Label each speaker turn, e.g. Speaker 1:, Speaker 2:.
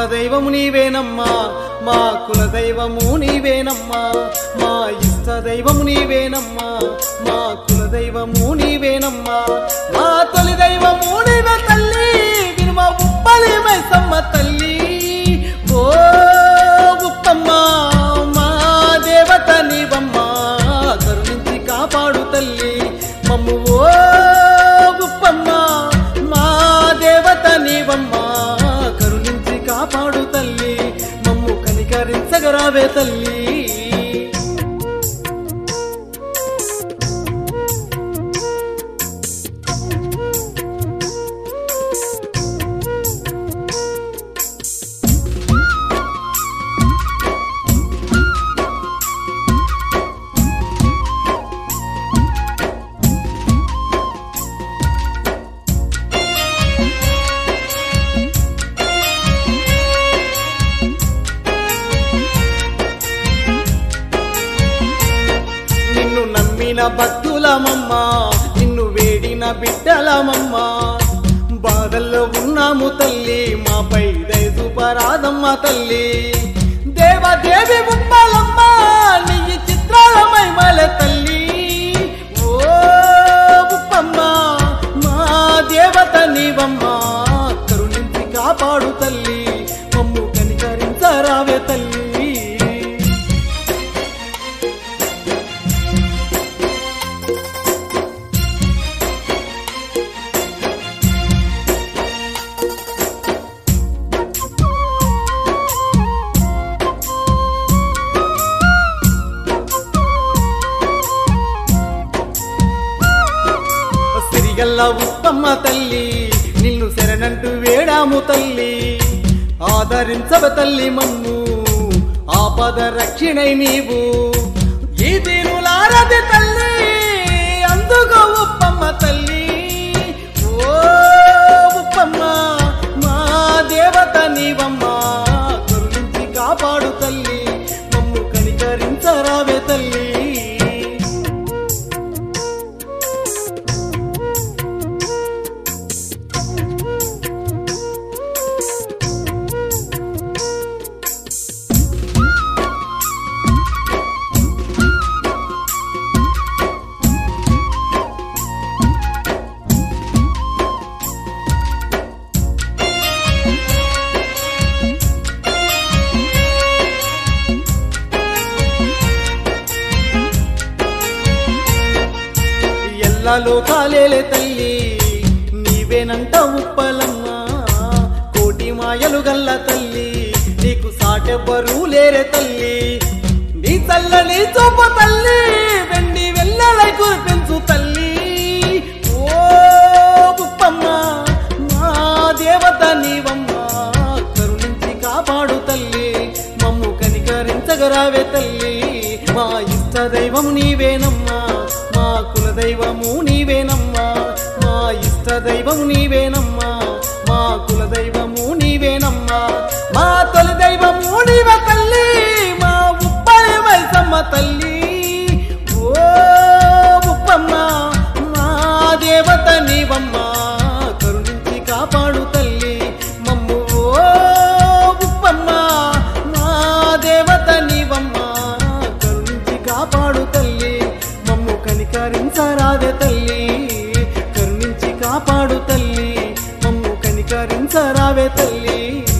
Speaker 1: దైవము నీవేనమ్మా మా కుల దైవము నీవేనమ్మా మా ఇష్ట దైవము నీవేనమ్మా మా కుల దైవము నీవేనమ్మా మా తొలి దైవము నీవే తల్లి వినుమ ఉప్పలి మైసమ్మ తల్లి ఓ ఉప్పమ్మ మా దేవత నీవమ్మా కరుణించి కాపాడు తల్లి మమ్ము ఓ ఉప్పమ్మ మా దేవత నీవమ్మా కరుణించి కాపాడు తల్లి మమ్ము కనికరించగరావే తల్లి నిన్ను నమ్మిన భక్తులమమ్మ నిన్ను వేడిన బిడ్డలమమ్మ బాధల్లో ఉన్నాము తల్లి మాపై దయచూపరాదమ్మ తల్లి దేవదేవి ఉమ్మలమ్మ నీ చిత్రాలమై మల తల్లి ఓ ఉప్పమ్మ మా దేవత నీవమ్మ కరుణించి కాపాడు తల్లి మమ్ము కనికరించరావే తల్లి సిరిగల్ల ఉప్పమ్మ తల్లి నిన్ను శరణంటూ వేడాము తల్లి ఆదరించవ తల్లి మమ్ము ఆపద రక్షిణై నీవు ఈ తీరులారది తల్లి అందుకో ఉప్పమ్మ తల్లి ఓ ఉప్పమ్మ మా దేవత నీవమ్మ కరుణించి కాపాడు తల్లి మమ్ము కనికరించరావే తల్లి ఎల్లలో కాలేలే తల్లి నీవేనంట ఉప్పలమ్మ కోటి మాయలు గల్ల తల్లి నీకు సాటెవ్వరూ లేరే తల్లి నీ చల్లని చూప తల్లి వెండి వెన్నెలై కురిపించు తల్లి ఓ ఉప్పమ్మ మా దేవత నీవమ్మ కరుణించి కాపాడు తల్లి మమ్ము కనికరించగరావే తల్లి మా ఇష్ట దైవం నీవేనమ్మా మా కుల దైవము నీవేనమ్మా మా ఇష్ట దైవం నీవేనమ్మా మా కుల దైవము నీవేనమ్మా మా తొలి దైవము నీవే తల్లి మా ఉప్పలి మైసమ్మ తల్లి ఓ ఉప్పమ్మ మా దేవత నీవమ్మ కరుణించి కాపాడు తల్లి మమ్ము ఓ ఉప్పమ్మ మా దేవత నీవమ్మ కరుణించి కాపాడు తల్లి మమ్ము కనికరించరాదే తల్లి కరుణించి కాపాడు తల్లి మమ్ము కనికరించరావే తల్లి